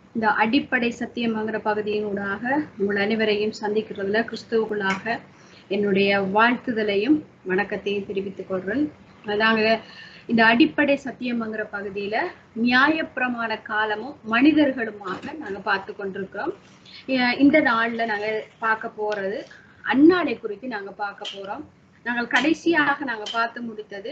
இந்த அடிப்படை சத்தியம்ங்கிற பகுதியினூடாக உங்கள் அனைவரையும் சந்திக்கிறதுல கிறிஸ்துவுக்குள்ளாக என்னுடைய வாழ்த்துதலையும் வணக்கத்தையும் தெரிவித்துக் கொள்றேன் நாங்க இந்த அடிப்படை சத்தியம்ங்கிற பகுதியில நியாயப்பிரமாண காலமும் மனிதர்களுமாக நாங்க பார்த்து கொண்டிருக்கிறோம் அஹ் இந்த நாள்ல நாங்க பார்க்க போறது அந்நாளை குறித்து நாங்க பார்க்க போறோம் நாங்கள் கடைசியாக நாங்க பார்த்து முடித்தது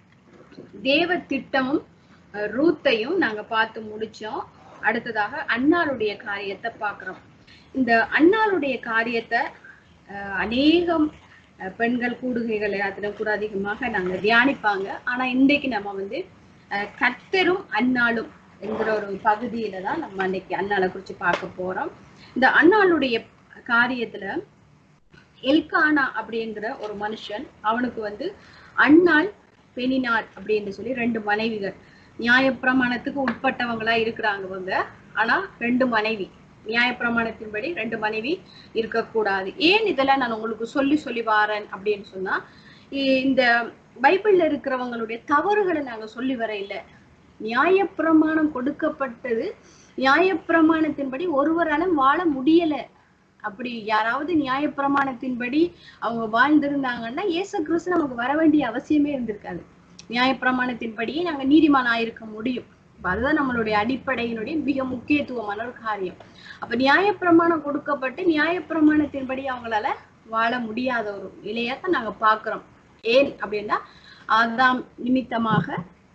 தேவ திட்டமும் அஹ் ரூத்தையும் நாங்க பார்த்து முடிச்சோம் அடுத்ததாக அன்னாளுடைய காரியத்தை பார்க்கிறோம் இந்த அன்னாளுடைய காரியத்தை அஹ் அநேகம் அஹ் பெண்கள் கூடுகைகள் எல்லாத்திலும் கூட அதிகமாக நாங்க தியானிப்பாங்க ஆனா இன்றைக்கு நம்ம வந்து அஹ் கர்த்தரும் அன்னாளும் என்கிற ஒரு பகுதியில தான் நம்ம அன்னைக்கு அன்னாளை குறிச்சு பார்க்க போறோம் இந்த அன்னாளுடைய காரியத்துல எல்கானா அப்படிங்கிற ஒரு மனுஷன் அவனுக்கு வந்து அன்னாள் பெனினாள் அப்படின்னு சொல்லி ரெண்டு மனைவிகள் நியாயப்பிரமாணத்துக்கு உட்பட்டவங்களா இருக்கிறாங்க இவங்க ஆனா ரெண்டு மனைவி நியாயப்பிரமாணத்தின்படி ரெண்டு மனைவி இருக்கக்கூடாது ஏன் இதெல்லாம் நான் உங்களுக்கு சொல்லி சொல்லி வாரேன் அப்படின்னு சொன்னா இ- இந்த பைபிள்ல இருக்கிறவங்களுடைய தவறுகளை நாங்க சொல்லி வர இல்லை நியாயப்பிரமாணம் கொடுக்கப்பட்டது நியாயப்பிரமாணத்தின்படி ஒருவராலும் வாழ முடியல அப்படி யாராவது நியாயப்பிரமாணத்தின்படி அவங்க வாழ்ந்திருந்தாங்கன்னா இயேசு கிறிஸ்து நமக்கு வர வேண்டிய அவசியமே இருந்திருக்காது நியாயப்பிரமாணத்தின்படியே நாங்க நீதிமான் ஆயிருக்க முடியும் அப்ப அதுதான் நம்மளுடைய அடிப்படையினுடைய மிக முக்கியத்துவமான ஒரு காரியம் அப்ப நியாயப்பிரமாணம் கொடுக்கப்பட்டு நியாயப்பிரமாணத்தின்படி அவங்களால வாழ முடியாத ஒரு நிலையத்தான் நாங்க பாக்குறோம் ஏன் அப்படின்னா ஆதாம் நிமித்தமாக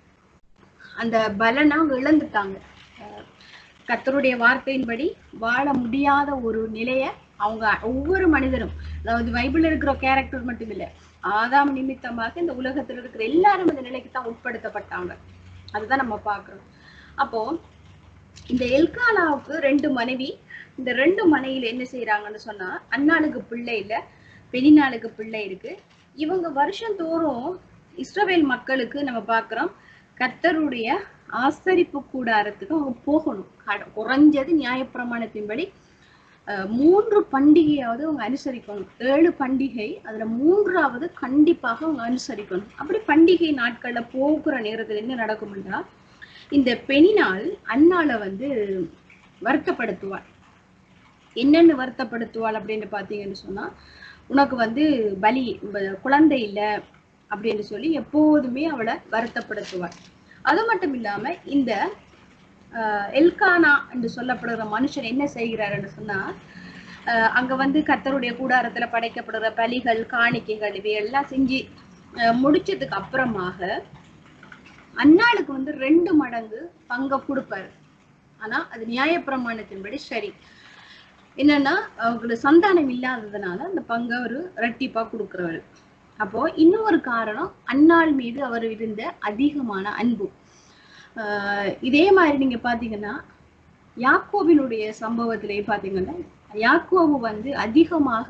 அந்த பலனை அவங்க இழந்துட்டாங்க அஹ் கர்த்தருடைய வார்த்தையின்படி வாழ முடியாத ஒரு நிலைய அவங்க ஒவ்வொரு மனிதரும் அதாவது பைபிள்ல இருக்கிற கேரக்டர் மட்டும் இல்ல ஆதாம் நிமித்தமாக இந்த உலகத்துல இருக்கிற எல்லாரும் இந்த நிலைக்கு தான் உட்படுத்தப்பட்டாங்க அதுதான் நம்ம பார்க்கிறோம் அப்போ இந்த எல்கானாவுக்கு ரெண்டு மனைவி இந்த ரெண்டு மனைவியில என்ன செய்யறாங்கன்னு சொன்னா அண்ணாளுக்கு பிள்ளை இல்ல பெணினாளுக்கு பிள்ளை இருக்கு இவங்க வருஷம் தோறும் இஸ்ரவேல் மக்களுக்கு நம்ம பார்க்கிறோம் கர்த்தருடைய ஆசரிப்பு கூடாரத்துக்கு அவங்க போகணும் கட- குறைஞ்சது நியாயப்பிரமாணத்தின்படி அஹ், மூன்று பண்டிகையாவது அவங்க அனுசரிக்கணும் ஏழு பண்டிகை அதுல மூன்றாவது கண்டிப்பாக அவங்க அனுசரிக்கணும் அப்படி பண்டிகை நாட்கள்ல போகிற நேரத்துல என்ன நடக்கும்னா இந்த பெணினால் அண்ணாளை வந்து வருத்தப்படுத்துவாள் என்னென்னு வருத்தப்படுத்துவாள் அப்படின்னு பார்த்தீங்கன்னு சொன்னா உனக்கு வந்து பலி ப- குழந்தை இல்லை அப்படின்னு சொல்லி எப்போதுமே அவளை வருத்தப்படுத்துவாள் அது மட்டும் இல்லாம இந்த ஆஹ், எல்கானா என்று சொல்லப்படுகிற மனுஷன் என்ன செய்கிறாருன்னு சொன்னா ஆஹ், அங்க வந்து கர்த்தருடைய கூடாரத்துல படைக்கப்படுற பலிகள் காணிக்கைகள் இவையெல்லாம் செஞ்சு ஆஹ், முடிச்சதுக்கு அப்புறமாக அன்னாளுக்கு வந்து ரெண்டு மடங்கு பங்க கொடுப்பாரு ஆனா அது நியாயப்பிரமாணத்தின்படி சரி என்னன்னா அவங்களுக்கு சந்தானம் இல்லாததுனால அந்த பங்கை ஒரு ரெட்டிப்பா கொடுக்குறவர் அப்போ இன்னொரு காரணம் அன்னாள் மீது அவர் இருந்த அதிகமான அன்பு ஆஹ் இதே மாதிரி நீங்க பாத்தீங்கன்னா யாக்கோபினுடைய சம்பவத்திலே பாத்தீங்கன்னா யாக்கோபு வந்து அதிகமாக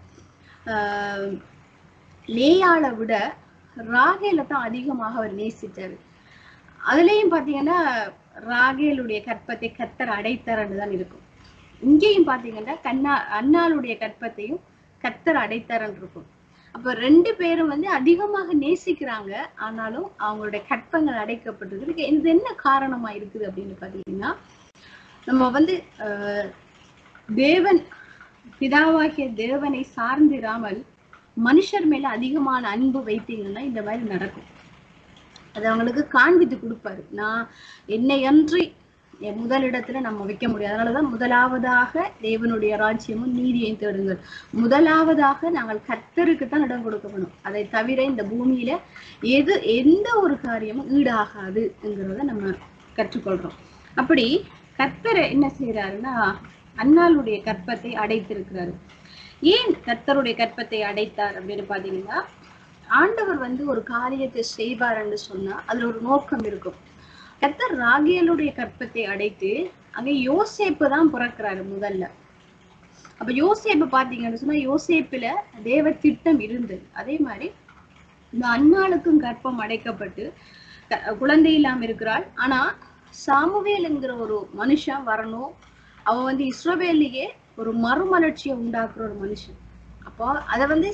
ஆஹ் லேயாளை விட ராகேல தான் அதிகமாக அவர் நேசித்தாரு அதுலயும் பாத்தீங்கன்னா ராகேலுடைய கற்பத்தை கத்தர் அடைத்தார்ன்னு தான் இருக்கும் இங்கேயும் பாத்தீங்கன்னா கண்ணா அண்ணாளுடைய கற்பத்தையும் கத்தர் அடைத்தாரன் இருக்கும் அப்ப ரெண்டு பேரும் வந்து அதிகமாக நேசிக்கிறாங்க ஆனாலும் அவங்களுடைய கற்பங்கள் அடைக்கப்பட்டது இதுக்கு இது என்ன காரணமா இருக்குது அப்படின்னு பாத்தீங்கன்னா நம்ம வந்து ஆஹ், தேவன் பிதாவாகிய தேவனை சார்ந்திராமல் மனுஷர் மேல அதிகமான அன்பு வைத்தீங்கன்னா இந்த மாதிரி நடக்கும் அது அவங்களுக்கு காண்பித்து கொடுப்பாரு நான் என்னை அன்றி என் முதலிடத்துல நம்ம வைக்க முடியாது அதனாலதான் முதலாவதாக தேவனுடைய ராஜ்யமும் நீதியையும் தேடுங்கள் முதலாவதாக நாங்கள் கர்த்தருக்கு தான் இடம் கொடுக்கணும் அதை தவிர இந்த பூமியில எது எந்த ஒரு காரியமும் ஈடாகாதுங்கிறத நம்ம கற்றுக்கொள்றோம் அப்படி கர்த்தரை என்ன செய்யறாருன்னா அன்னாளுடைய கற்பத்தை அடைத்திருக்கிறாரு ஏன் கர்த்தருடைய கற்பத்தை அடைத்தார் அப்படின்னு பாத்தீங்கன்னா ஆண்டவர் வந்து ஒரு காரியத்தை செய்வார்ன்னு சொன்னா அதுல ஒரு நோக்கம் இருக்கும் கர்த்தர் ராகேலுடைய கற்பத்தை அடைத்து அங்க யோசேப்பு தான் பிறக்கிறாரு முதல்ல அப்ப யோசேப்பு பாத்தீங்கன்னு சொன்னா யோசேப்புல தேவ திட்டம் இருந்தது அதே மாதிரி இந்த அன்னாளுக்கும் கற்பம் அடைக்கப்பட்டு க- குழந்தை இல்லாம இருக்கிறாள் ஆனா சாமுவேல் என்கிற ஒரு மனுஷன் வரணும் அவன் வந்து இஸ்ரவேலியே ஒரு மறுமலர்ச்சியை உண்டாக்குற ஒரு மனுஷன் அப்போ அதை வந்து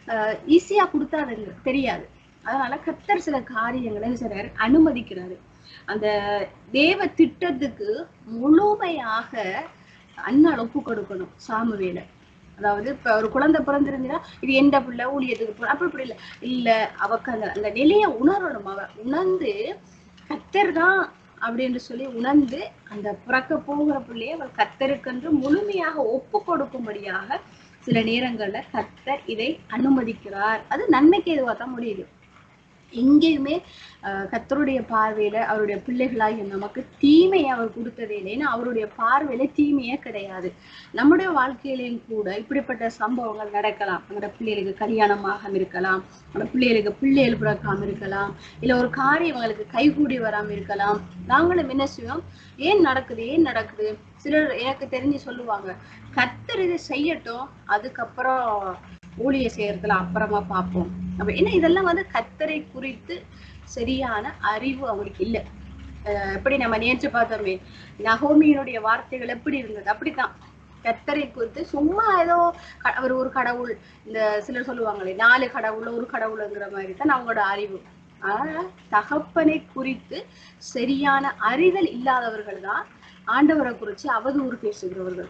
ஈஸியா கொடுத்தா அது தெரியாது அதனால கத்தர் சில காரியங்களை என்ன செய்றாரு அனுமதிக்கிறாரு அந்த தேவ திட்டத்துக்கு முழுமையாக அண்ணால் ஒப்பு கொடுக்கணும் சாமுவேல அதாவது இப்ப ஒரு குழந்தை பிறந்திருந்தா இது எந்த பிள்ளை ஊழியத்துக்கு போற அப்படி இப்படி இல்ல இல்ல அவக்கு அந்த அந்த நிலையை உணரணும் அவ உணர்ந்து கத்தர் தான் அப்படின்னு சொல்லி உணர்ந்து அந்த பிறக்க போகிற பிள்ளையை அவள் கத்தருக்கென்று முழுமையாக ஒப்பு கொடுக்கும்படியாக சில நேரங்கள்ல கத்தர் இதை அனுமதிக்கிறார் அது நன்மைக்கு எதுவாக தான் முடியுது எங்கேயுமே ஆஹ் கர்த்தருடைய பார்வையில அவருடைய பிள்ளைகளாகிய நமக்கு தீமையை அவர் கொடுத்ததே இல்லை ஏன்னா அவருடைய பார்வையில தீமையே கிடையாது நம்முடைய வாழ்க்கையிலையும் கூட இப்படிப்பட்ட சம்பவங்கள் நடக்கலாம் நம்மளோட பிள்ளைகளுக்கு கல்யாணமாக இருக்கலாம் நம்ம பிள்ளைகளுக்கு பிள்ளைகள் பிறக்காம இருக்கலாம் இல்ல ஒரு காரியம் அவங்களுக்கு கைகூடி வராம இருக்கலாம் நாங்களும் என்ன செய்வோம் ஏன் நடக்குது ஏன் நடக்குது சிலர் எனக்கு தெரிஞ்சு சொல்லுவாங்க கர்த்தர் இதை செய்யட்டும் அதுக்கப்புறம் ஊழிய செய்யறதுல அப்புறமா பார்ப்போம் அப்ப என்ன இதெல்லாம் வந்து கத்தரை குறித்து சரியான அறிவு அவங்களுக்கு இல்லை அஹ் எப்படி நம்ம நேற்று பார்த்தோமே நகோமியினுடைய வார்த்தைகள் எப்படி இருந்தது அப்படித்தான் கத்தரை குறித்து சும்மா ஏதோ க- அவர் ஒரு கடவுள் இந்த சிலர் சொல்லுவாங்களே நாலு கடவுள் ஒரு கடவுளுங்கிற மாதிரி தான் அவங்களோட அறிவு ஆனா தகப்பனை குறித்து சரியான அறிதல் இல்லாதவர்கள் தான் ஆண்டவரை குறித்து அவதூறு பேசுகிறவர்கள்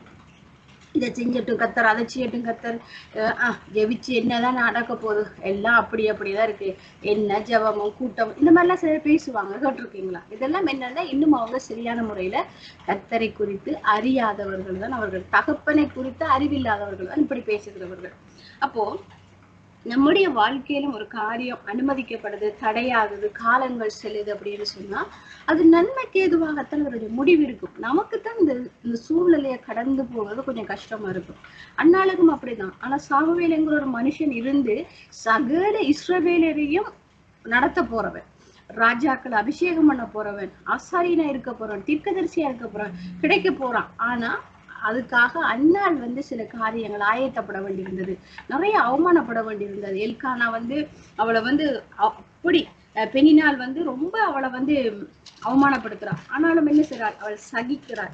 இதை செஞ்சட்டும் கத்தர் அதை செய்யட்டும் கத்தர் அஹ் ஆஹ் ஜெபிச்சு என்னதான் நடக்க போகுது எல்லாம் அப்படி அப்படிதான் இருக்கு என்ன ஜெபமும் கூட்டம் இந்த மாதிரிலாம் சிலர் பேசுவாங்க கேட்டிருக்கீங்களா இதெல்லாம் என்னன்னா இன்னும் அவங்க சரியான முறையில கத்தரை குறித்து அறியாதவர்கள் தான் அவர்கள் தகப்பனை குறித்து அறிவில்லாதவர்கள் தான் இப்படி பேசுகிறவர்கள் அப்போ நம்முடைய வாழ்க்கையிலும் ஒரு காரியம் அனுமதிக்கப்படுது தடையாகுது காலங்கள் செல்லுது அப்படின்னு சொன்னா அது நன்மைக்கு ஏதுவாகத்தான் அவருடைய முடிவு இருக்கும் நமக்குத்தான் இந்த இந்த சூழ்நிலையை கடந்து போகிறது கொஞ்சம் கஷ்டமா இருக்கும் அந்நாளுக்கும் அப்படிதான் ஆனா சாமுவேலுங்கிற ஒரு மனுஷன் இருந்து சகல இஸ்ரவேலரையும் நடத்த போறவன் ராஜாக்கள் அபிஷேகம் பண்ண போறவன் ஆசாரியனா இருக்க போறவன் தீர்க்கதரிசியா இருக்க போறவன் கிடைக்க போறான் ஆனா அதுக்காக அன்னாள் வந்து சில காரியங்கள் ஆயத்தப்பட வேண்டியிருந்தது நிறைய அவமானப்பட வேண்டியிருந்தது எல்கானா வந்து அவளை வந்து அப்படி அஹ், பெண்ணினால் வந்து ரொம்ப அவளை வந்து அவமானப்படுத்துறாள் ஆனாலும் என்ன செய்றாள் அவள் சகிக்கிறாள்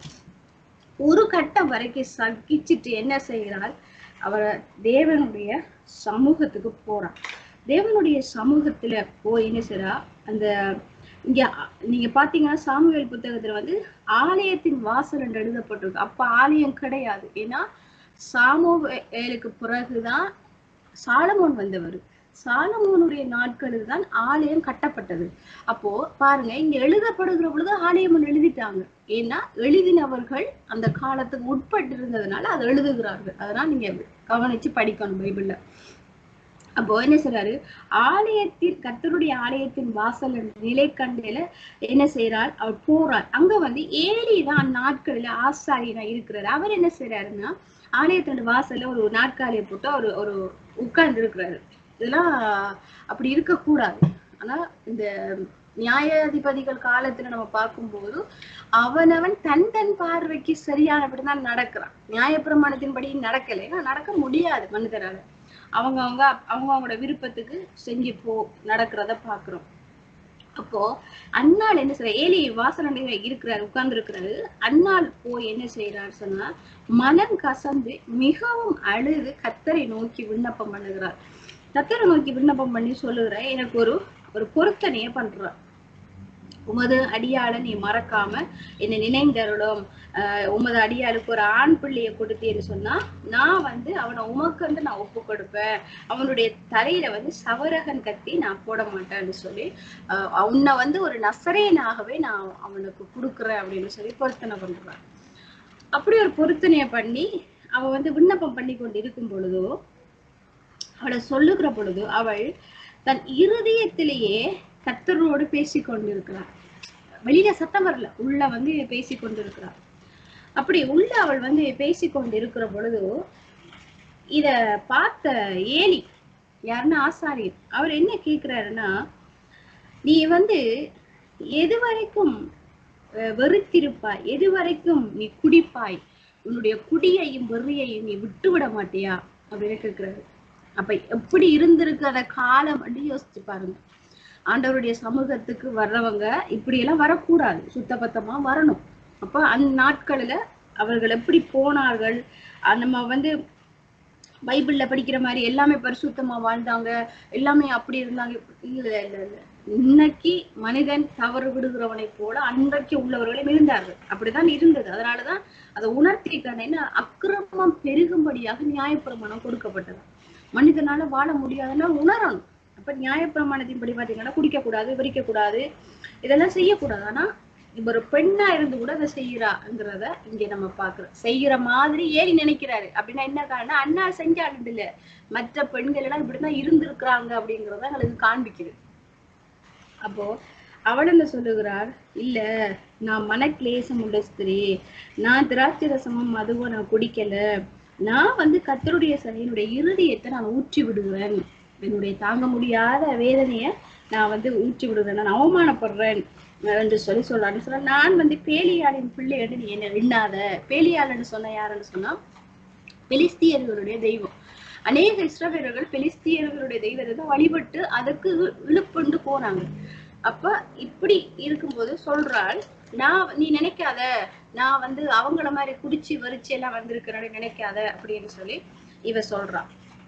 ஒரு கட்டம் வரைக்கும் சகிச்சுட்டு என்ன செய்கிறாள் அவ தேவனுடைய சமூகத்துக்கு போறாள் தேவனுடைய சமூகத்துல போய் என்ன செய்றா அந்த இங்க அ- நீங்க பாத்தீங்கன்னா சாமுவேல் புத்தகத்துல வந்து ஆலயத்தின் வாசல் என்று எழுதப்பட்டிருக்கு அப்ப ஆலயம் கிடையாது ஏன்னா சாமுவேலுக்கு பிறகுதான் சாலமோன் வந்தவர் சாலமோனுடைய நாட்களில் தான் ஆலயம் கட்டப்பட்டது அப்போ பாருங்க இங்க எழுதப்படுகிற பொழுது ஆலயம் ஒண்ணு எழுதிட்டாங்க ஏன்னா எழுதினவர்கள் அந்த காலத்துக்கு உட்பட்டு இருந்ததுனால அதை எழுதுகிறார்கள் அதனால நீங்க கவனிச்சு படிக்கணும் பைபிள்ல அப்போ என்ன சொல்றாரு ஆலயத்தின் கர்த்தருடைய ஆலயத்தின் வாசல் நிலை கண்டையில என்ன செய்யறாள் அவர் போறாள் அங்க வந்து ஏலி தான் நாட்களில ஆசாரியனா இருக்கிறாரு அவர் என்ன செய்யறாருன்னா ஆலயத்தோட வாசல்ல ஒரு நாற்காலியை போட்டு ஒரு ஒரு உட்கார்ந்து இருக்கிறாரு இதெல்லாம் அப்படி இருக்கக்கூடாது ஆனா இந்த நியாயாதிபதிகள் காலத்துல நம்ம பார்க்கும்போது அவனவன் தன் தன் பார்வைக்கு சரியானபடிதான் நடக்கிறான் நியாயப்பிரமாணத்தின்படி நடக்கலை ஏன்னா நடக்க முடியாது மனிதரால அவங்க அவங்க அவங்க அவங்களோட விருப்பத்துக்கு செஞ்சு போ நடக்கிறத பாக்குறோம் அப்போ அன்னாள் என்ன செய்ய ஏலி வாசனை இருக்கிறாரு உட்கார்ந்து இருக்கிறாரு அன்னாள் போய் என்ன செய்யறாரு சொன்னா மனம் கசந்து மிகவும் அழுது கத்தரை நோக்கி விண்ணப்பம் பண்ணுகிறார் கத்தரை நோக்கி விண்ணப்பம் பண்ணி சொல்லுகிற எனக்கு ஒரு ஒரு பொருத்தனைய பண்றார் உமது அடியாளை நீ மறக்காம என்னை நினைந்தருளும் ஆஹ் உமது அடியாளுக்கு ஒரு ஆண் பிள்ளைய கொடுத்தேன்னு சொன்னா நான் வந்து அவனை உமக்கு வந்து நான் ஒப்பு கொடுப்பேன் அவனுடைய தலையில வந்து சவரகன் கத்தி நான் போட மாட்டேன்னு சொல்லி ஆஹ் உன்னை வந்து ஒரு நசரேனாகவே நான் அவனுக்கு கொடுக்குறேன் அப்படின்னு சொல்லி பொருத்தனை பண்றான் அப்படி ஒரு பொருத்தனைய பண்ணி அவ வந்து விண்ணப்பம் பண்ணி கொண்டு இருக்கும் பொழுதோ அவளை சொல்லுகிற பொழுது அவள் தன் இருதயத்திலேயே கத்தரோடு பேசி கொண்டிருக்கிறாள் வெளியில சத்தம் வரல உள்ள வந்து பேசி கொண்டிருக்கிறாள் அப்படி உள்ள அவள் வந்து பேசி கொண்டிருக்கிற பொழுது இத பார்த்த ஏலி யாருன்னா ஆசாரியர் அவர் என்ன கேக்குறாருன்னா நீ வந்து எது வரைக்கும் அஹ், வெறுத்திருப்பாய் எது வரைக்கும் நீ குடிப்பாய் உன்னுடைய குடியையும் வெறியையும் நீ விட்டு விட மாட்டியா அப்படின்னு கேக்குறாரு அப்ப எப்படி இருந்திருக்கு அந்த காலம் அப்படின்னு யோசிச்சு பாருங்க ஆண்டவருடைய சமூகத்துக்கு வர்றவங்க இப்படி எல்லாம் வரக்கூடாது சுத்தபத்தமா வரணும் அப்ப அந்த நாட்களில அவர்கள் எப்படி போனார்கள் அஹ் நம்ம வந்து பைபிள்ல படிக்கிற மாதிரி எல்லாமே பரிசுத்தமா வாழ்ந்தாங்க எல்லாமே அப்படி இருந்தாங்க இல்ல இல்ல இல்ல இன்னைக்கு மனிதன் தவறு விடுகிறவனை போல அன்றைக்கு உள்ளவர்களும் இருந்தார்கள் அப்படிதான் இருந்தது அதனாலதான் அதை உணர்த்திக்கான என்ன அக்கிரமம் பெருகும்படியாக நியாயப்பிரமாணம் கொடுக்கப்பட்டது மனிதனால வாழ முடியாதுன்னா உணரணும் அப்ப நியாயப்பிரமாணத்தின்படி பாத்தீங்கன்னா குடிக்க கூடாது விரிக்க கூடாது இதெல்லாம் செய்யக்கூடாது ஆனா இப்ப ஒரு பெண்ணா இருந்து கூட அதை செய்யறாங்கிறத இங்க நம்ம பாக்குறோம் செய்யற மாதிரி ஏறி நினைக்கிறாரு அப்படின்னா என்ன காரணம் அண்ணா செஞ்சாலும் இல்ல மற்ற பெண்கள் எல்லாம் இப்படிதான் இருந்திருக்கிறாங்க அப்படிங்கறத எங்களுக்கு காண்பிக்குது அப்போ அவள் என்ன சொல்லுகிறார் இல்ல நான் மனக்லேசம் உள்ள ஸ்திரீ நான் திராட்சை ரசமும் மதுவும் நான் குடிக்கல நான் வந்து கத்தருடைய என்னுடைய இருதயத்தை நான் ஊற்றி விடுவேன் என்னுடைய தாங்க முடியாத வேதனைய நான் வந்து ஊற்றி விடுவேன் நான் அவமானப்படுறேன் என்று சொல்லி சொல்லான்னு சொன்னா நான் வந்து பேலியாளின் பிள்ளை என்று நீ என்ன எண்ணாத பேலியாள்னு சொன்ன யாருன்னு சொன்னா பெலிஸ்தியர்களுடைய தெய்வம் அநேக இஸ்ரவேலர்கள் பெலிஸ்தியர்களுடைய தெய்வத்தை வழிபட்டு அதுக்கு இழு- இழுப்புண்டு போனாங்க அப்ப இப்படி இருக்கும்போது சொல்றாள் நான் நீ நினைக்காத நான் வந்து அவங்கள மாதிரி குடிச்சு வரிச்சு எல்லாம் வந்திருக்கிறேன்னு நினைக்காத அப்படின்னு சொல்லி இவ சொல்றா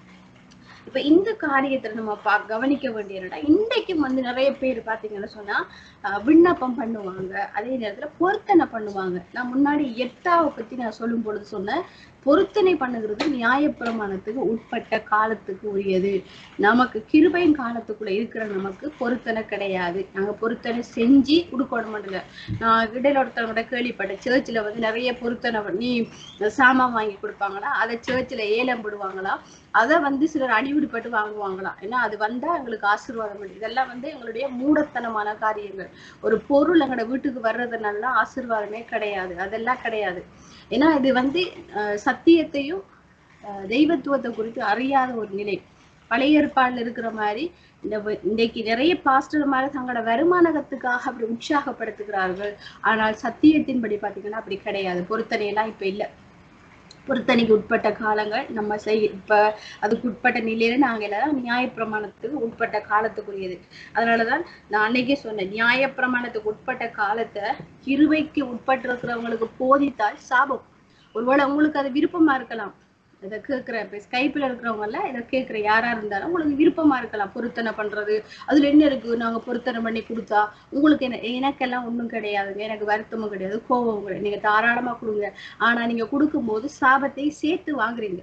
இப்ப இந்த காரியத்துல நம்ம பா கவனிக்க வேண்டிய என்னடா இன்றைக்கும் வந்து நிறைய பேர் பாத்தீங்கன்னு சொன்னா அஹ், விண்ணப்பம் பண்ணுவாங்க அதே நேரத்துல பொருத்தனை பண்ணுவாங்க நான் முன்னாடி எட்டாவை பத்தி நான் சொல்லும் பொழுது சொன்னேன் பொருத்தனை பண்ணுகிறது நியாயப்பிரமாணத்துக்கு உட்பட்ட காலத்துக்கு உரியது நமக்கு கிருபையின் காலத்துக்குள்ள இருக்கிற நமக்கு பொருத்தனை கிடையாது நாங்க பொருத்தனை செஞ்சு கொடுக்கணும்ல நான் இடையில ஒருத்தவங்க கேள்விப்பட்டேன் சேர்ச்சில் வந்து நிறைய பொருத்தனை பண்ணி சாமான் வாங்கி கொடுப்பாங்களா அதை சேர்ச்சில் ஏலம் போடுவாங்களா அதை வந்து சிலர் அடிவிடுபட்டு வாங்குவாங்களாம் ஏன்னா அது வந்தா எங்களுக்கு ஆசீர்வாதம் உண்டு. இதெல்லாம் வந்து எங்களுடைய மூடத்தனமான காரியங்கள் ஒரு பொருள் எங்களோட வீட்டுக்கு வர்றதுனால ஆசீர்வாதமே கிடையாது அதெல்லாம் கிடையாது ஏன்னா இது வந்து அஹ், சத்தியத்தையும் அஹ், தெய்வத்துவத்தை குறித்து அறியாத ஒரு நிலை பழைய ஏற்பாடுல இருக்கிற மாதிரி இந்த வ- இன்றைக்கு நிறைய பாஸ்டர் மாதிரி தங்களோட வருமானத்துக்காக அப்படி உற்சாகப்படுத்துகிறார்கள் ஆனால் சத்தியத்தின்படி பாத்தீங்கன்னா அப்படி கிடையாது பொருத்தனை எல்லாம் இப்ப இல்ல பொருத்தனைக்கு உட்பட்ட காலங்கள் நம்ம செய் இப்ப அதுக்கு உட்பட்ட நிலையில நாங்க எல்லாரும் நியாயப்பிரமாணத்துக்கு உட்பட்ட காலத்துக்குரியது அதனாலதான் நான் அன்னைக்கே சொன்னேன் நியாயப்பிரமாணத்துக்கு உட்பட்ட காலத்தை கிருபைக்கு உட்பட்டிருக்கிறவங்களுக்கு போதித்தால் சாபம் ஒருவேளை உங்களுக்கு அது விருப்பமா இருக்கலாம் இதை கேட்கிற இப்ப ஸ்கைப்ல இருக்கிறவங்க எல்லாம் இதை கேட்கிற யாரா இருந்தாலும் உங்களுக்கு விருப்பமா இருக்கலாம் பொருத்தனை பண்றது அதுல என்ன இருக்கு நாங்க பொருத்தனை பண்ணி கொடுத்தா உங்களுக்கு என்ன எனக்கெல்லாம் ஒண்ணும் கிடையாதுங்க எனக்கு வருத்தமும் கிடையாது கோபமும் கிடையாது நீங்க தாராளமா கொடுங்க ஆனா நீங்க கொடுக்கும்போது சாபத்தை சேர்த்து வாங்குறீங்க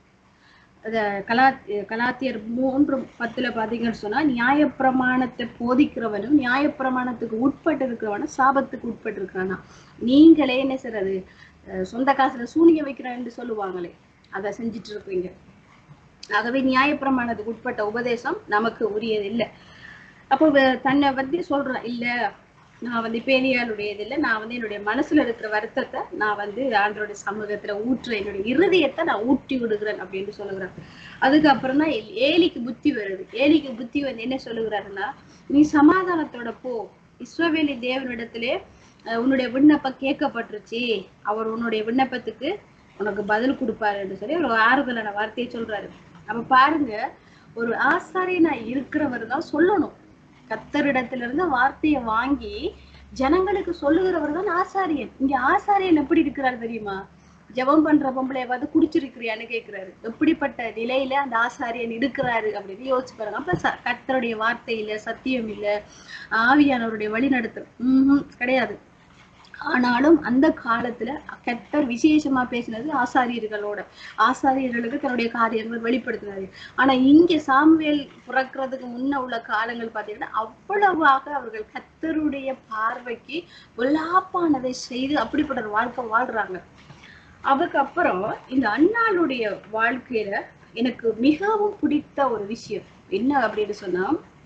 அத கலா கலாத்தியர் மூன்று பத்துல பாத்தீங்கன்னு சொன்னா நியாயப்பிரமாணத்தை போதிக்கிறவனும் நியாயப்பிரமாணத்துக்கு உட்பட்டு இருக்கிறவனும் சாபத்துக்கு உட்பட்டு இருக்கிறானா நீங்களே என்ன செய்றது அஹ் சொந்த காசுல சூனிய வைக்கிறேன்னு சொல்லுவாங்களே அதை செஞ்சுட்டு இருப்பீங்க ஆகவே நியாயப்பிரமாணத்துக்கு உட்பட்ட உபதேசம் நமக்கு உரியது இல்லை அப்போ இவ தன்னை வந்து சொல்றான் இல்ல நான் வந்து பேணியாளுடையது இல்லை நான் வந்து என்னுடைய மனசுல இருக்கிற வருத்தத்தை நான் வந்து ஆண்டருடைய சமூகத்துல ஊற்றுறேன் என்னுடைய இருதயத்தை நான் ஊற்றி விடுகிறேன் அப்படின்னு சொல்லுகிறேன் அதுக்கப்புறம் தான் ஏலிக்கு புத்தி வருது ஏலிக்கு புத்தி வந்து என்ன சொல்லுகிறாருன்னா நீ சமாதானத்தோட போ இஸ்ரவேலி தேவனிடத்திலே அஹ், உன்னுடைய விண்ணப்பம் கேட்கப்பட்டுருச்சு அவர் உன்னுடைய விண்ணப்பத்துக்கு உனக்கு பதில் கொடுப்பாருன்னு சொல்லி ஒரு ஆறுதலான வார்த்தையை சொல்றாரு அப்ப பாருங்க ஒரு ஆசாரியனா இருக்கிறவர் தான் சொல்லணும் கத்தரிடத்துல இருந்து வார்த்தையை வாங்கி ஜனங்களுக்கு சொல்லுகிறவர் தான் ஆசாரியன் இங்க ஆசாரியன் எப்படி இருக்கிறார் தெரியுமா ஜெபம் பண்ற பொம்பளைய பார்த்து குடிச்சிருக்கிறியான்னு கேக்குறாரு எப்படிப்பட்ட நிலையில அந்த ஆசாரியன் இருக்கிறாரு அப்படின்னு யோசிச்சு பாருங்க அப்ப ச- கர்த்தருடைய வார்த்தை இல்ல சத்தியம் இல்ல ஆவியானவருடைய வழிநடத்தல் உம் கிடையாது ஆனாலும் அந்த காலத்துல கர்த்தர் விசேஷமா பேசினது ஆசாரியர்களோட ஆசாரியர்களுக்கு தன்னுடைய காரியங்கள் வெளிப்படுத்தினாரு ஆனா இங்க சாமுவேல் பிறக்கிறதுக்கு முன்ன உள்ள காலங்கள் பாத்தீங்கன்னா அவ்வளவாக அவர்கள் கர்த்தருடைய பார்வைக்கு பொல்லாப்பானதை செய்து அப்படிப்பட்ட ஒரு வாழ்க்கை வாழ்றாங்க அதுக்கப்புறம் இந்த அண்ணாளுடைய வாழ்க்கையில எனக்கு மிகவும் பிடித்த ஒரு விஷயம் என்ன அப்படின்னு சொன்னா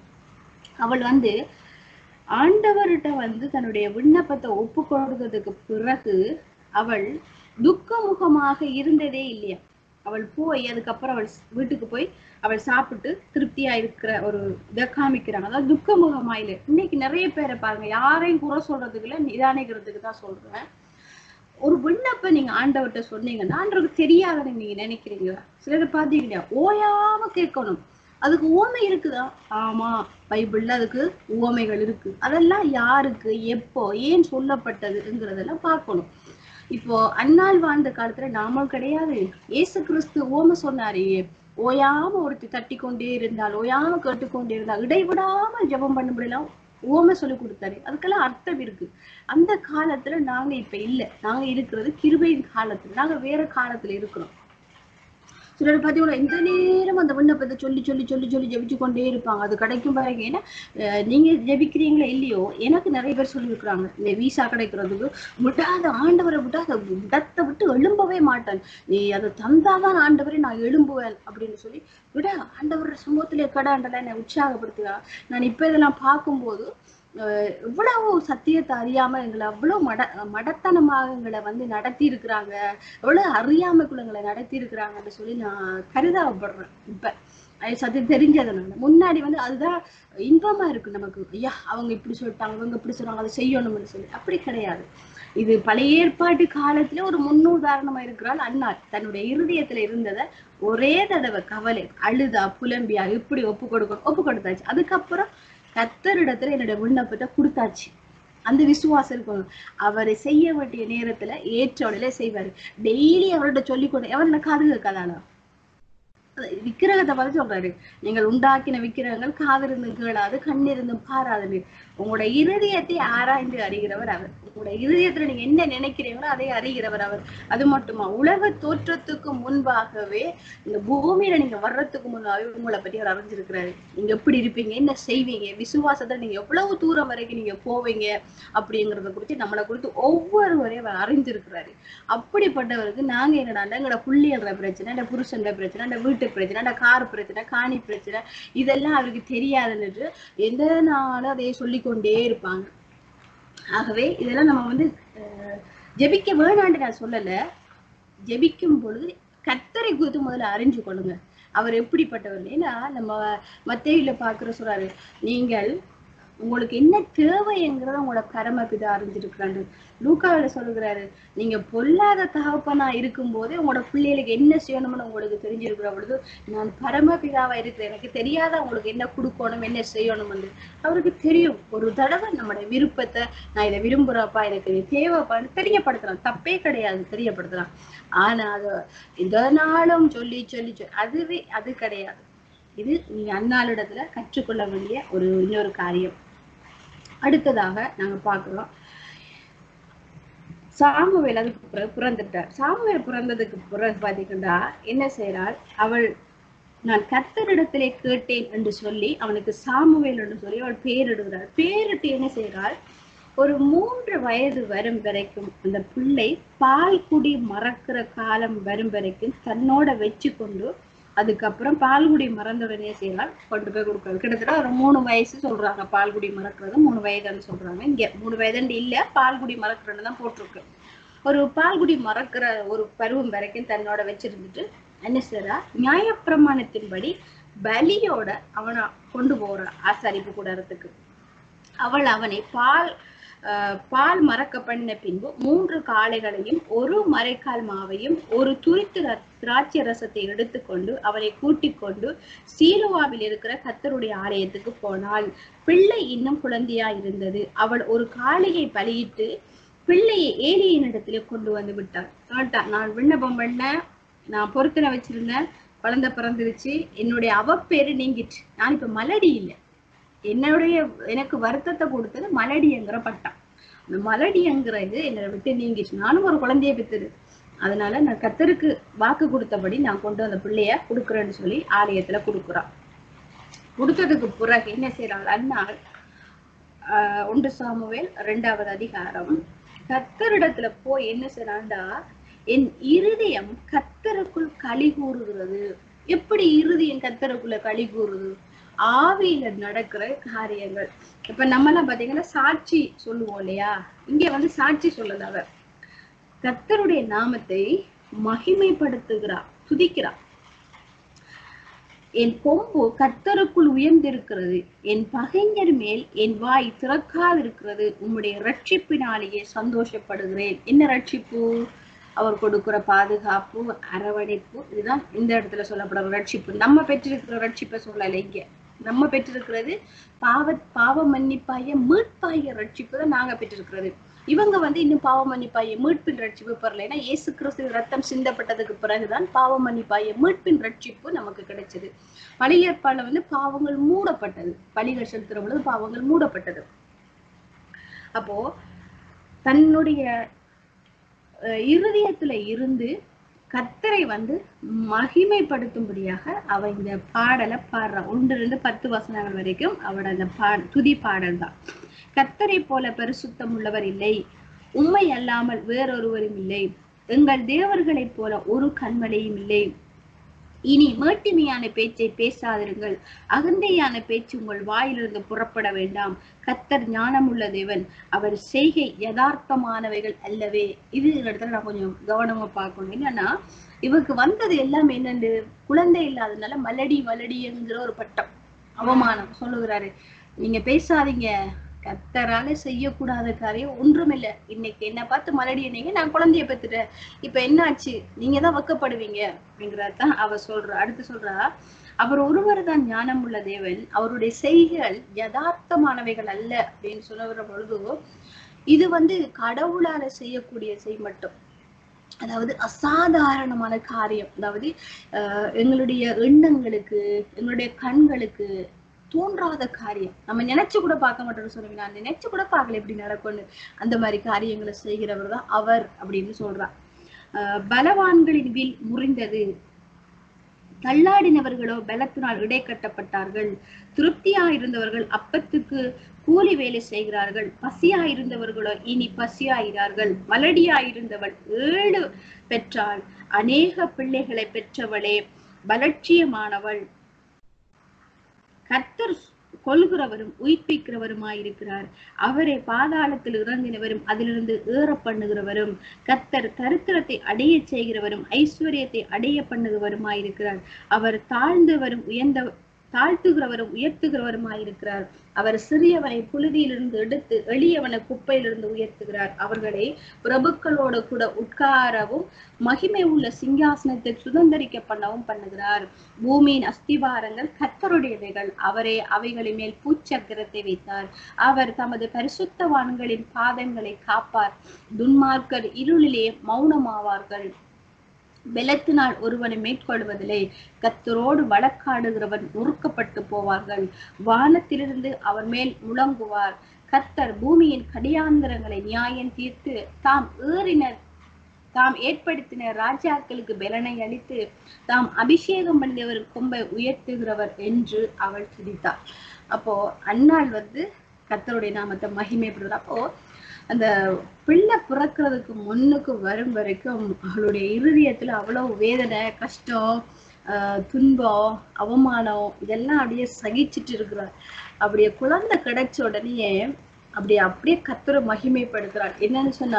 அவள் வந்து ஆண்டவர்கிட்ட வந்து தன்னுடைய விண்ணப்பத்தை ஒப்பு கொடுத்ததுக்கு பிறகு அவள் துக்கமுகமாக இருந்ததே இல்லையா அவள் போய் அதுக்கப்புறம் அவள் ஸ்- வீட்டுக்கு போய் அவள் சாப்பிட்டு திருப்தியா இருக்கிற ஒரு இதை காமிக்கிறாங்க அதாவது துக்கமுகமா இல்லை இன்னைக்கு நிறைய பேரை பாருங்க யாரையும் குறை சொல்றதுக்கு இல்ல நிதானிக்கிறதுக்கு தான் சொல்றேன் ஒரு விண்ணப்ப நீங்க ஆண்டவர்கிட்ட சொன்னீங்கன்னா ஆண்டவருக்கு தெரியாதுன்னு நீங்க நினைக்கிறீங்களா சிலரை பாத்தீங்கன்னா ஓயாம கேட்கணும் அதுக்கு உவமை இருக்குதா ஆமா பைபிள்ல அதுக்கு உவமைகள் இருக்கு அதெல்லாம் யாருக்கு எப்போ ஏன் சொல்லப்பட்டதுங்கிறதெல்லாம் பார்க்கணும் இப்போ அந்நாள் வாழ்ந்த காலத்துல நாமும் கிடையாது இயேசு கிறிஸ்து உவமை சொன்னாரே ஓயாம ஒருத்தி தட்டி கொண்டே இருந்தால் ஓயாம கேட்டுக்கொண்டே இருந்தால் இடைவிடாம ஜெபம் பண்ணும்படியெல்லாம் ஓம சொல்லி கொடுத்தாரு அதுக்கெல்லாம் அர்த்தம் இருக்கு அந்த காலத்துல நாங்க இப்ப இல்ல நாங்க இருக்கிறது கிருபையின் காலத்துல நாங்க வேற காலத்துல இருக்கிறோம் சிலர் பார்த்தீங்கன்னா இந்த நேரம் அந்த விண்ணப்பத்தை சொல்லி சொல்லி சொல்லி சொல்லி ஜெபிச்சு கொண்டே இருப்பாங்க அது கிடைக்கும் பாருங்க ஏன்னா அஹ் நீங்க ஜெபிக்கிறீங்களோ இல்லையோ எனக்கு நிறைய பேர் சொல்லியிருக்கிறாங்க இந்த விசா கிடைக்கிறதுக்கு விடாத ஆண்டவரை விடாத விடத்தை விட்டு எழும்பவே மாட்டேன் நீ அதை தந்தாதான் ஆண்டவரை நான் எழும்புவேன் அப்படின்னு சொல்லி விட ஆண்டவர் சமூகத்திலே கடாண்டல என்னை உற்சாகப்படுத்துகிறா நான் இப்ப இதெல்லாம் பார்க்கும்போது அஹ் இவ்வளவு சத்தியத்தை அறியாம எங்களை அவ்வளவு மட மடத்தனமாக எங்களை வந்து நடத்தி இருக்கிறாங்க எவ்வளவு அறியாமைக்குள்ள எங்களை நடத்தி இருக்கிறாங்கன்னு சொல்லி நான் கருதாப்படுறேன் இப்ப அது சத்தியம் தெரிஞ்சதுனால முன்னாடி வந்து அதுதான் இன்பமா இருக்கு நமக்கு ஐயா அவங்க இப்படி சொல்லிட்டாங்க இவங்க இப்படி சொல்றாங்க அதை செய்யணும்னு சொல்லி அப்படி கிடையாது இது பழைய ஏற்பாட்டு காலத்துல ஒரு முன்னுதாரணமா இருக்கிறாள் அன்னார் தன்னுடைய இருதயத்துல இருந்ததை ஒரே தடவை கவலை அழுதா புலம்பியா இப்படி ஒப்பு கொடுக்கணும் ஒப்பு கொடுத்தாச்சு அதுக்கப்புறம் கத்தரிடத்துல என்னுடைய விண்ணப்பத்தை கொடுத்தாச்சு அந்த விசுவாசம் இருக்கணும் அவரை செய்ய வேண்டிய நேரத்துல ஏற்ற உடனே செய்வாரு டெய்லி அவர்கிட்ட சொல்லி கொண்டு அவர்ல காது கேட்காதானா விக்கிரகத்தை பார்த்து சொல்றாரு நீங்கள் உண்டாக்கின விக்கிரகங்கள் காதிருந்து கேளாது கண்ணிருந்து பாராது உங்களோட இருதயத்தை ஆராய்ந்து அறிகிறவர் அவர் உங்களோட இருதயத்துல நீங்க என்ன நினைக்கிறீங்களோ அதை அறிகிறவர் அவர் அது மட்டுமா உலக தோற்றத்துக்கு முன்பாகவே இந்த பூமியில நீங்க வர்றதுக்கு முன்னாவே உங்களை பத்தி அவர் அறிஞ்சிருக்கிறாரு நீங்க எப்படி இருப்பீங்க என்ன செய்வீங்க விசுவாசத்தை நீங்க எவ்வளவு தூரம் வரைக்கும் நீங்க போவீங்க அப்படிங்கறத குறித்து நம்மளை குறித்து ஒவ்வொருவரையும் அவர் அறிஞ்சிருக்கிறாரு அப்படிப்பட்டவருக்கு நாங்க என்னடா எங்களோட புள்ளியல்ற பிரச்சனை இந்த புருஷன்ற பிரச்சனை இந்த வீட்டு பிரச்சனை இந்த கார் பிரச்சனை காணி பிரச்சனை இதெல்லாம் அவருக்கு தெரியாதுன்னு எந்த நாளும் அதையே சொல்லிக்கொண்டே இருப்பாங்க ஆகவே இதெல்லாம் நம்ம வந்து அஹ், ஜெபிக்க வேணான்னு நான் சொல்லல ஜெபிக்கும் பொழுது கத்தரை குறித்து முதல்ல அறிஞ்சு கொள்ளுங்க அவர் எப்படிப்பட்டவர் ஏன்னா நம்ம மத்தேயில பாக்குற சொல்றாரு நீங்கள் உங்களுக்கு என்ன தேவைங்கிறத உங்களோட பரமபிதா அறிஞ்சிருக்கிறாரு லூக்காவில சொல்லுகிறாரு நீங்க பொல்லாத தகப்பனா இருக்கும் போதே உங்களோட பிள்ளைகளுக்கு என்ன செய்யணும்னு உங்களுக்கு தெரிஞ்சிருக்கிற பொழுது நான் பரமபிதாவா இருக்கிறேன் எனக்கு தெரியாத உங்களுக்கு என்ன கொடுக்கணும் என்ன செய்யணும்னு அவருக்கு தெரியும் ஒரு தடவை நம்முடைய விருப்பத்தை நான் இதை விரும்புறப்பா எனக்கு இது தேவைப்பான்னு தெரியப்படுத்தலாம் தப்பே கிடையாது தெரியப்படுத்தலாம் ஆனா அது இதனாலும் சொல்லி சொல்லி சொல்லி அதுவே அது கிடையாது இது நீங்க அந்நாளிடத்துல கற்றுக்கொள்ள வேண்டிய ஒரு இன்னொரு காரியம் அடுத்ததாக நாங்க பார்க்கிறோம் சாமுவேல் அதுக்கு பிறகு பிறந்துட்டார் சாமுவேல் பிறந்ததுக்கு பிறகு பாத்தீங்கன்னா என்ன செய்றாள் அவள் நான் கர்த்தரிடத்திலே கேட்டேன் என்று சொல்லி அவனுக்கு சாமுவேல் என்று சொல்லி அவள் பேரிடுகிறாள் பேரிட்டு என்ன செய்றாள் ஒரு மூன்று வயது வரும் வரைக்கும் அந்த பிள்ளை பால் குடி மறக்கிற காலம் வரும் வரைக்கும் தன்னோட வச்சு கொண்டு அதுக்கப்புறம் பால்குடி மறந்த உடனே செய்யலாம் கொண்டு போய் கொடுக்குறது கிட்டத்தட்ட ஒரு மூணு வயசு சொல்றாங்க பால்குடி மறக்கிறது மூணு வயதுன்னு சொல்றாங்க இங்க மூணு வயதுன்னு இல்ல பால்குடி மறக்கிறன்னு தான் போட்டிருக்கு ஒரு பால்குடி மறக்கிற ஒரு பருவம் வரைக்கும் தன்னோட வச்சிருந்துட்டு என்ன செய்றா நியாயப்பிரமாணத்தின்படி பலியோட அவனை கொண்டு போற ஆசாரிப்பு கூடாரத்துக்கு அவள் அவனை பால் ஆஹ் பால் மறக்க பண்ண பின்பு மூன்று காளைகளையும் ஒரு மரைக்கால் மாவையும் ஒரு துரித்து ர- திராட்சை ரசத்தை எடுத்துக்கொண்டு அவனை கூட்டிக் கொண்டு சீலுவாவில் இருக்கிற கத்தருடைய ஆலயத்துக்கு போனாள் பிள்ளை இன்னும் குழந்தையா இருந்தது அவள் ஒரு காளையை பலியிட்டு பிள்ளையை ஏலியின் இடத்திலே கொண்டு வந்து விட்டாள் கேட்டான் நான் விண்ணப்பம் பண்ணேன் நான் பொருத்தனை வச்சிருந்தேன் குழந்தை பிறந்துருச்சு என்னுடைய அவப்பேரு நீங்கிட்டு நான் இப்ப மலடி இல்லை என்னுடைய எனக்கு வருத்தத்தை கொடுத்தது மலடிங்கிற பட்டம் அந்த மலடிங்கிறது என்னை விட்டு நீங்கிச்சு நானும் ஒரு குழந்தைய பெற்றது அதனால நான் கத்தருக்கு வாக்கு கொடுத்தபடி நான் கொண்டு வந்த பிள்ளைய கொடுக்குறேன்னு சொல்லி ஆலயத்துல கொடுக்குறான் கொடுத்ததுக்கு பிறகு என்ன செய்யறாள் அண்ணாள் ஆஹ் ஒன்று சாமுவேல் ரெண்டாவது அதிகாரம் கத்தரிடத்துல போய் என்ன செய்யறான்டா என் இருதயம் கத்தருக்குள் களி கூறுகிறது எப்படி இருதயம் கத்தருக்குள்ள களி கூறுது ஆவியில நடக்கிற காரியங்கள் இப்ப நம்ம எல்லாம் பாத்தீங்கன்னா சாட்சி சொல்லுவோம் இல்லையா இங்க வந்து சாட்சி சொல்லல அவர் கத்தருடைய நாமத்தை மகிமைப்படுத்துகிறார் துதிக்கிறார் என் கொம்பு கத்தருக்குள் உயர்ந்திருக்கிறது என் பகைஞர் மேல் என் வாய் திறக்காதிருக்கிறது உம்முடைய ரட்சிப்பினாலேயே சந்தோஷப்படுகிறேன் என்ன ரட்சிப்பு அவர் கொடுக்கிற பாதுகாப்பு அரவணைப்பு இதுதான் இந்த இடத்துல சொல்லப்படுற ரட்சிப்பு நம்ம பெற்றிருக்கிற ரட்சிப்பை சொல்லலை இங்க நம்ம பெற்றிருக்கிறது பாவ பாவ மன்னிப்பாய மீட்பாய ரட்சிப்பு தான் நாங்க பெற்றிருக்கிறது இவங்க வந்து இன்னும் பாவ மன்னிப்பாய மீட்பின் ரட்சிப்பு பெறல ஏன்னா இயேசு கிறிஸ்து ரத்தம் சிந்தப்பட்டதுக்கு பிறகுதான் பாவ மன்னிப்பாய மீட்பின் ரட்சிப்பு நமக்கு கிடைச்சது பழைய ஏற்பாடுல வந்து பாவங்கள் மூடப்பட்டது பலிகள் செலுத்துற பொழுது பாவங்கள் மூடப்பட்டது அப்போ தன்னுடைய அஹ், இருதயத்துல இருந்து கத்தரை வந்து மகிமைப்படுத்தும்படியாக அவ இந்த பாடலை பாடுறா ஒன்று இருந்து பத்து வசனங்கள் வரைக்கும் அவட அந்த பா துதி பாடல் தான் கத்தரை போல பரிசுத்தம் உள்ளவர் இல்லை உண்மை அல்லாமல் வேறொருவரும் இல்லை எங்கள் தேவர்களைப் போல ஒரு கண்மலையும் இல்லை இனி மேட்டிமையான பேச்சை பேசாதிருங்கள் அகந்தையான பேச்சு உங்கள் வாயிலிருந்து புறப்பட வேண்டாம் கத்தர் ஞானமுள்ள தேவன் அவர் செய்கை யதார்த்தமானவைகள் அல்லவே இது இந்த இடத்துல நான் கொஞ்சம் கவனமா பார்க்கணும் என்னன்னா இவருக்கு வந்தது எல்லாமே என்னண்டு குழந்தை இல்லாதனால மலடி மலடிங்கிற ஒரு பட்டம் அவமானம் சொல்லுகிறாரு நீங்க பேசாதீங்க கத்தரால செய்யக்கூடாத காரியம் ஒன்றுமில்லை இன்னைக்கு என்ன பார்த்து மலடி என்னீங்க நான் குழந்தைய பெத்துட்டேன் இப்ப என்னாச்சு நீங்க தான் வைக்கப்படுவீங்க அப்படிங்கறதான் அவ சொல்றா அடுத்து சொல்றா அவர் ஒருவர் தான் ஞானம் உள்ள தேவன் அவருடைய செய்கைகள் யதார்த்தமானவைகள் அல்ல அப்படின்னு சொல்லுகிற பொழுது இது வந்து கடவுளால செய்யக்கூடிய செய் மட்டும் அதாவது அசாதாரணமான காரியம் அதாவது அஹ், எங்களுடைய எண்ணங்களுக்கு எங்களுடைய கண்களுக்கு தோன்றாத காரியம் நம்ம நினைச்சு கூட பார்க்க மாட்டோம்னு சொல்லுவீங்க நான் நினைச்சு கூட பார்க்கல எப்படி நடக்கும்னு அந்த மாதிரி காரியங்களை செய்கிறவர் தான் அவர் அப்படின்னு சொல்றா அஹ், பலவான்களின் வில் முறிந்தது தள்ளாடினவர்களோ பலத்தினால் இடை கட்டப்பட்டார்கள் திருப்தியா இருந்தவர்கள் அப்பத்துக்கு கூலி வேலை செய்கிறார்கள் பசியா இருந்தவர்களோ இனி பசியாயிறார்கள் மலடியா இருந்தவள் ஏழு பெற்றாள் அநேக பிள்ளைகளை பெற்றவளே பலட்சியமானவள் கர்த்தர் கொல்கிறவரும் உயிர்ப்பிக்கிறவருமாயிருக்கிறார் அவரே பாதாளத்தில் இறங்கினவரும் அதிலிருந்து ஏற பண்ணுகிறவரும் கர்த்தர் தரித்திரத்தை அடைய செய்கிறவரும் ஐஸ்வர்யத்தை அடைய பண்ணுகிறவருமாயிருக்கிறார் அவர் தாழ்ந்தவரும் உயர்ந்த தாழ்த்துகிறவரும் உயர்த்துகிறவருமாயிருக்கிறார் அவர் சிறியவனை புழுதியிலிருந்து எடுத்து எளியவனை குப்பையிலிருந்து உயர்த்துகிறார் அவர்களை பிரபுக்களோடு கூட உட்காரவும் மகிமை உள்ள சிங்காசனத்தை சுதந்திரிக்க பண்ணவும் பண்ணுகிறார் பூமியின் அஸ்திவாரங்கள் கத்தருடையவைகள் அவரே அவைகளின் மேல் பூச்சக்கரத்தை வைத்தார் அவர் தமது பரிசுத்தவான்களின் பாதங்களை காப்பார் துன்மார்க்கர் இருளிலே மௌனமாவார்கள் பெலத்தினால் ஒருவனை மேற்கொள்வதிலே கத்தரோடு வழக்காடுகிறவன் நொறுக்கப்பட்டு போவார்கள் வானத்திலிருந்து அவர் மேல் முழங்குவார் கத்தர் பூமியின் கடியாந்திரங்களை நியாயம் தீர்த்து தாம் ஏறின தாம் ஏற்படுத்தின ராஜாக்களுக்கு பலனை அளித்து தாம் அபிஷேகம் பண்ணியவர் கொம்பை உயர்த்துகிறவர் என்று அவள் துதித்தார் அப்போ அன்னாள் வந்து கத்தருடைய நாமத்தை மகிமைப்படுறார் அப்போ அந்த பிள்ளை பிறக்கிறதுக்கு முன்னுக்கு வரும் வரைக்கும் அவளுடைய இருதயத்துல அவ்வளவு வேதனை கஷ்டம் ஆஹ் துன்பம் அவமானம் இதெல்லாம் அப்படியே சகிச்சிட்டு இருக்கிறார் அப்படியே குழந்தை கிடைச்ச உடனே அப்படியே அப்படியே கத்தரை மகிமைப்படுத்துறாள் என்னன்னு சொன்னா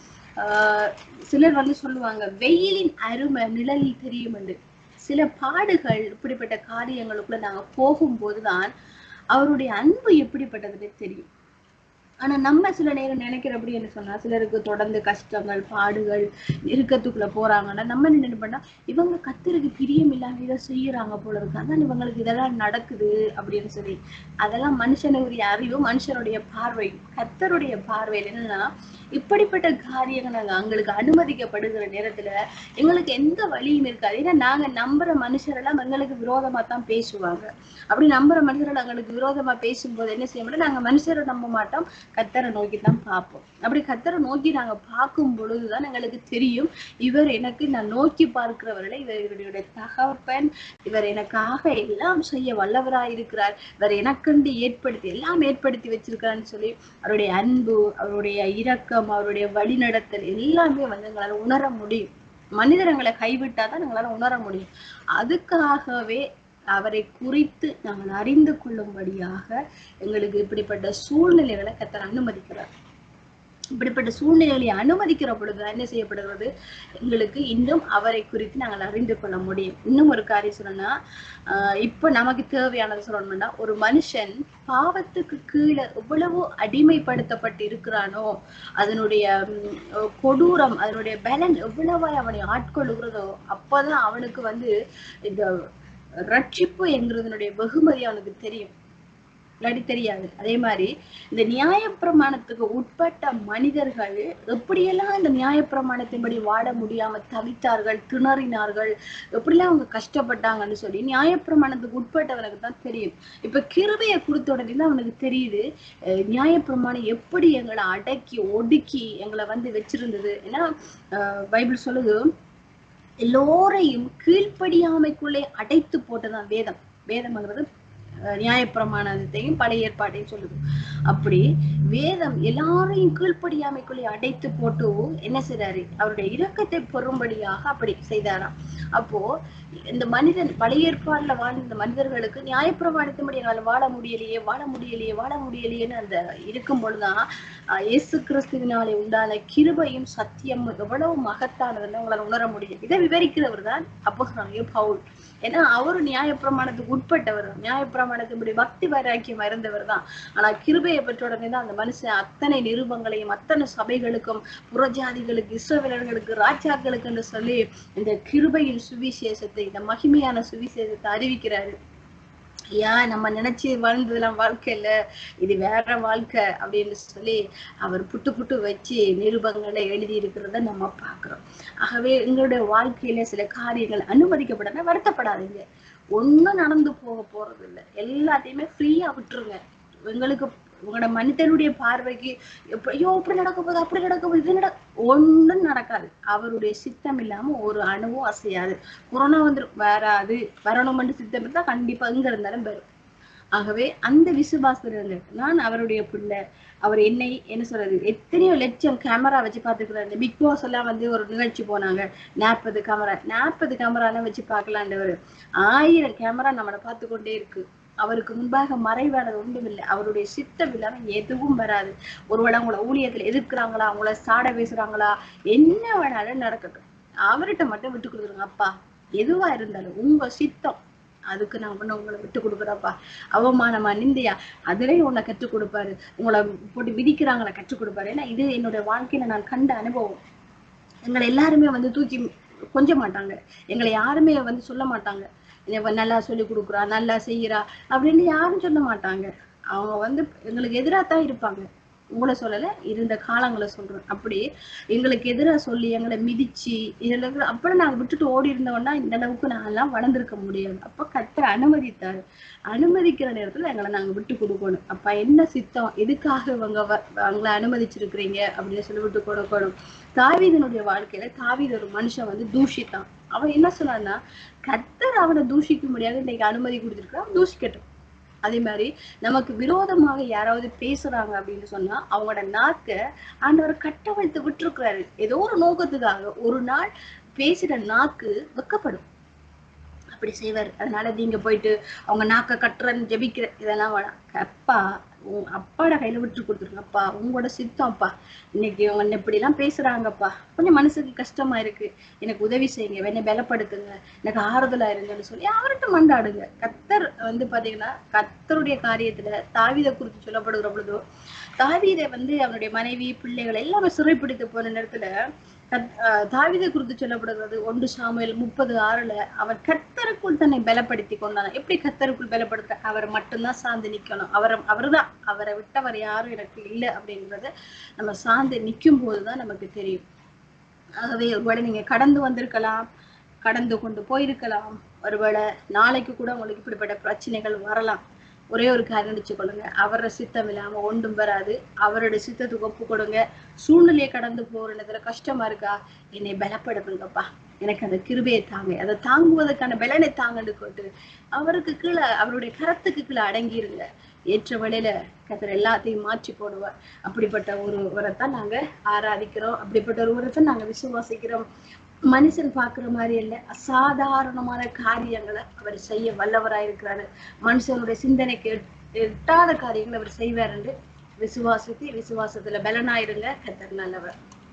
ஆஹ் சிலர் வந்து சொல்லுவாங்க வெயிலின் அருமை நிழலில் தெரியும் என்று சில பாடுகள் இப்படிப்பட்ட காரியங்களுக்குள்ள நாங்க போகும்போதுதான் அவருடைய அன்பு எப்படிப்பட்டதுன்னு தெரியும் ஆனா நம்ம சில நேரம் நினைக்கிறபடி என்ன சொன்னா சிலருக்கு தொடர்ந்து கஷ்டங்கள் பாடுகள் நெருக்கத்துக்குள்ள போறாங்கன்னா நம்ம என்ன நினைப்போம்னா இவங்க கத்தருக்கு பிரியம் இல்லாம இதை செய்யறாங்க போல இருக்கு அதான் இவங்களுக்கு இதெல்லாம் நடக்குது அப்படின்னு சொல்லி அதெல்லாம் மனுஷனுடைய அறிவு மனுஷனுடைய பார்வை கத்தருடைய பார்வையில் என்னன்னா இப்படிப்பட்ட காரியங்கள் நாங்க எங்களுக்கு அனுமதிக்கப்படுகிற நேரத்துல எங்களுக்கு எந்த வழியும் இருக்காது ஏன்னா நாங்க நம்புற மனுஷரெல்லாம் எங்களுக்கு விரோதமா தான் பேசுவாங்க அப்படி நம்புற மனுஷர்கள் எங்களுக்கு விரோதமா பேசும்போது என்ன செய்ய மாட்டோம் நாங்க மனுஷரை நம்ப மாட்டோம் கத்தரை நோக்கி தான் பார்ப்போம் அப்படி கத்தரை நோக்கி நாங்க பார்க்கும் பொழுதுதான் எங்களுக்கு தெரியும் இவர் எனக்கு நான் நோக்கி பார்க்கிறவர்களை இவர் இவருடைய தகப்பன் இவர் எனக்காக எல்லாம் செய்ய வல்லவராய் இருக்கிறார் இவர் எனக்கண்டு ஏற்படுத்தி எல்லாம் ஏற்படுத்தி வச்சிருக்கிறான்னு சொல்லி அவருடைய அன்பு அவருடைய இரக்கம் அவருடைய வழிநடத்தல் எல்லாமே வந்து எங்களால உணர முடியும் மனிதர்களை கைவிட்டாதான் எங்களால உணர முடியும் அதுக்காகவே அவரை குறித்து நாங்கள் அறிந்து கொள்ளும்படியாக எங்களுக்கு இப்படிப்பட்ட சூழ்நிலைகளை கத்தர் அனுமதிக்கிறார் இப்படிப்பட்ட சூழ்நிலைகளை அனுமதிக்கிற பொழுது என்ன செய்யப்படுகிறது எங்களுக்கு இன்னும் அவரை குறித்து நாங்கள் அறிந்து கொள்ள முடியும் இன்னும் ஒரு காரியம் சொல்லணும்னா ஆஹ் இப்ப நமக்கு தேவையானது சொல்லணும்னா ஒரு மனுஷன் பாவத்துக்கு கீழே எவ்வளவு அடிமைப்படுத்தப்பட்டு இருக்கிறானோ அதனுடைய உம், கொடூரம் அதனுடைய பலன் எவ்வளவாய் அவனை ஆட்கொள்ளுகிறதோ அப்பதான் அவனுக்கு வந்து இந்த ரட்சிப்பு என்கிறதனுடைய வெகுமதி அவனுக்கு தெரியும் இல்லாட்டி தெரியாது அதே மாதிரி இந்த நியாயப்பிரமாணத்துக்கு உட்பட்ட மனிதர்கள் எப்படியெல்லாம் இந்த நியாயப்பிரமாணத்தின்படி வாழ முடியாம தவித்தார்கள் திணறினார்கள் எப்படிலாம் அவங்க கஷ்டப்பட்டாங்கன்னு சொல்லி நியாயப்பிரமாணத்துக்கு உட்பட்டவனுக்கு தான் தெரியும் இப்ப கிருபையை கொடுத்த உடனே தான் அவனுக்கு தெரியுது அஹ் நியாயப்பிரமாணம் எப்படி எங்களை அடக்கி ஒடுக்கி எங்களை வந்து வச்சிருந்தது ஏன்னா அஹ் பைபிள் சொல்லுது எல்லோரையும் கீழ்ப்படியாமைக்குள்ளே அடைத்து போட்டதான் வேதம் வேதம்ங்கிறது அஹ், நியாயப்பிரமாணத்தையும் பழைய ஏற்பாட்டையும் சொல்லுது அப்படி வேதம் எல்லாரையும் கீழ்ப்படியாமைக்குள்ளே அடைத்து போட்டு என்ன செய்றாரு அவருடைய இரக்கத்தை பெறும்படியாக அப்படி செய்தாராம் அப்போ இந்த மனிதன் பழைய ஏற்பாடுல வாழ்ந்த மனிதர்களுக்கு நியாயப்பிரமாணத்தின்படி எங்களால் வாழ முடியலையே வாழ முடியலையே வாழ முடியலையேன்னு அந்த இருக்கும் பொழுதுதான் ஆஹ் இயேசு கிறிஸ்துவினாலே உண்டான கிருபையும் சத்தியம் எவ்வளவு மகத்தானதுன்னு உங்களால் உணர முடியும் இதை விவரிக்கிறவர் தான் அப்போ பவுல் ஏன்னா அவரு நியாயப்பிரமாணத்துக்கு உட்பட்டவர் தான் நியாயப்பிரமாணத்தின்படி பக்தி வைராக்கியம் இருந்தவர் தான் ஆனா கிருபையை பெற்ற உடனே தான் அந்த மனுஷன் அத்தனை நிருபங்களையும் அத்தனை சபைகளுக்கும் புறஜாதிகளுக்கு இஸ்ரவேலர்களுக்கு ராஜாக்களுக்கு என்று சொல்லி இந்த கிருபையின் சுவிசேஷத்தை இந்த மகிமையான சுவிசேஷத்தை அறிவிக்கிறாரு ஏன் நம்ம நினைச்சு வாழ்ந்ததெல்லாம் வாழ்க்கை இல்ல இது வேற வாழ்க்கை அப்படின்னு சொல்லி அவர் புட்டு புட்டு வச்சு நிருபங்களை எழுதி இருக்கிறத நம்ம பார்க்கிறோம் ஆகவே எங்களுடைய வாழ்க்கையில சில காரியங்கள் அனுமதிக்கப்படனா வருத்தப்படாதீங்க ஒண்ணும் நடந்து போக போறது இல்லை எல்லாத்தையுமே ஃப்ரீயா விட்டுருங்க எங்களுக்கு உங்களோட மனிதனுடைய பார்வைக்கு எப்ப- ஐயோ இப்படி நடக்க போகுது அப்படி நடக்க போகுது இது நட ஒண்ணும் நடக்காது அவருடைய சித்தம் இல்லாம ஒரு அணுவும் அசையாது கொரோனா வந்துரும் வராது வரணும்னு சித்தம் இருந்தா கண்டிப்பா எங்க இருந்தாலும் வரும் ஆகவே அந்த விசுவாசம் நான் அவருடைய பிள்ளை அவர் என்னை என்ன சொல்றது எத்தனையோ லட்சம் கேமரா வச்சு பாத்துக்கிறாரு இந்த பிக் பாஸ் எல்லாம் வந்து ஒரு நிகழ்ச்சி போனாங்க நாற்பது கேமரா நாற்பது கேமராலாம் வச்சு பார்க்கலான்றவர் ஆயிரம் கேமரா நம்மளை பார்த்து கொண்டே இருக்கு அவருக்கு முன்பாக மறைவானது ஒன்றும் இல்லை அவருடைய சித்தம் இல்லாம எதுவும் வராது ஒருவேளை உங்களை ஊழியத்துல எதிர்க்கிறாங்களா உங்களை சாட பேசுறாங்களா என்ன வேணாலும் நடக்கட்டும் அவர்கிட்ட மட்டும் விட்டு கொடுத்துருங்க அப்பா எதுவா இருந்தாலும் உங்க சித்தம் அதுக்கு நான் ஒண்ணு உங்களை விட்டு கொடுக்குறப்பா அவமானமா நிந்தையா அதுலயும் உன்னை கற்றுக் கொடுப்பாரு உங்களை போட்டு விதிக்கிறாங்களா கற்றுக் கொடுப்பாரு ஏன்னா இது என்னோட வாழ்க்கையில நான் கண்ட அனுபவம் எங்களை எல்லாருமே வந்து தூக்கி கொஞ்ச மாட்டாங்க எங்களை யாருமே வந்து சொல்ல மாட்டாங்க இவ நல்லா சொல்லி கொடுக்குறா நல்லா செய்யறா அப்படின்னு யாரும் சொல்ல மாட்டாங்க அவங்க வந்து எங்களுக்கு எதிராக தான் இருப்பாங்க உங்களை சொல்லல இருந்த காலங்களை சொல்றேன் அப்படி எங்களுக்கு எதிராக சொல்லி எங்களை மிதிச்சு இதெல்லாம் அப்படி நாங்க விட்டுட்டு ஓடி இருந்தோம்னா இந்த அளவுக்கு நாங்கெல்லாம் வளர்ந்துருக்க முடியாது அப்ப கத்த அனுமதித்தாரு அனுமதிக்கிற நேரத்துல எங்களை நாங்க விட்டு கொடுக்கணும் அப்ப என்ன சித்தம் எதுக்காக இவங்க வ- அவங்கள அனுமதிச்சிருக்கிறீங்க அப்படின்னு சொல்லி விட்டு கொடுக்கணும் தாவீதனுடைய வாழ்க்கையில தாவீது ஒரு மனுஷன் வந்து தூஷித்தான் அவன் என்ன சொன்னான்னா கத்தர் அவனை தூஷிக்க முடியாது இன்னைக்கு அனுமதி கொடுத்துருக்கான் தூஷிக்கட்டும் அதே மாதிரி நமக்கு விரோதமாக யாராவது பேசுறாங்க அப்படின்னு சொன்னா அவங்களோட நாக்க ஆண்டவர் கட்டவிழ்த்து விட்டுருக்கிறாரு ஏதோ ஒரு நோக்கத்துக்காக ஒரு நாள் பேசுற நாக்கு வெக்கப்படும் அப்படி செய்வார் அதனால நீங்க போயிட்டு அவங்க நாக்க கட்டுறன்னு ஜெபிக்கிற இதெல்லாம் வேணாம் அப்பா உன் அப்பாட கையில விட்டு கொடுத்துருங்க அப்பா உங்களோட சித்தம் அப்பா இன்னைக்கு இவங்க இப்படி எல்லாம் பேசுறாங்கப்பா கொஞ்சம் மனசுக்கு கஷ்டமா இருக்கு எனக்கு உதவி செய்யுங்க என்னை பலப்படுத்துங்க எனக்கு ஆறுதலா இருங்கன்னு சொல்லி அவர்கிட்ட மண்டாடுங்க கத்தர் வந்து பாத்தீங்கன்னா கத்தருடைய காரியத்துல தாவீதை குறித்து சொல்லப்படுகிற பொழுதோ தாவீதை வந்து அவனுடைய மனைவி பிள்ளைகள் எல்லாமே சிறைப்பிடித்து போன நேரத்துல கத்- ஆஹ் தாவீதை குறித்து சொல்லப்படுகிறது ஒன்று சாமுவேல் முப்பது ஆறுல அவர் கத்தருக்குள் தன்னை பலப்படுத்தி கொண்டான் எப்படி கத்தருக்குள் பலப்படுத்த அவர் மட்டும்தான் சார்ந்து நிக்கணும் அவர் அவர்தான் அவரை விட்டவர் யாரும் எனக்கு இல்லை அப்படின்றத நம்ம சார்ந்து நிற்கும் போதுதான் நமக்கு தெரியும் ஆகவே ஒருவேளை நீங்க கடந்து வந்திருக்கலாம் கடந்து கொண்டு போயிருக்கலாம் ஒருவேளை நாளைக்கு கூட உங்களுக்கு இப்படிப்பட்ட பிரச்சனைகள் வரலாம் ஒரே ஒரு காரியம் வச்சுக்கொள்ளுங்க அவரோட சித்தம் இல்லாம ஒன்றும் வராது அவரோட சித்தத்துக்கு ஒப்பு கொடுங்க சூழ்நிலையை கடந்து போறதுல கஷ்டமா இருக்கா என்னை பலப்படுத்துங்கப்பா எனக்கு அந்த கிருபையை தாங்க அதை தாங்குவதற்கான பலனை தாங்கன்னு கொண்டு அவருக்கு கீழே அவருடைய கரத்துக்கு கீழே அடங்கிருங்க ஏற்ற வழியில கத்தர் எல்லாத்தையும் மாற்றி போடுவார் அப்படிப்பட்ட ஒருவரை தான் நாங்க ஆராதிக்கிறோம் அப்படிப்பட்ட ஒருவரை தான் நாங்க விசுவாசிக்கிறோம் மனுஷன் பாக்குற மாதிரி இல்ல அசாதாரணமான காரியங்களை அவர் செய்ய வல்லவராயிருக்கிறாரு மனுஷனுடைய சிந்தனைக்கு எட்- எட்டாத காரியங்களை அவர் செய்வார் என்று விசுவாசித்து விசுவாசத்துல பலனாயிருங்க கத்தர் நல்லவர்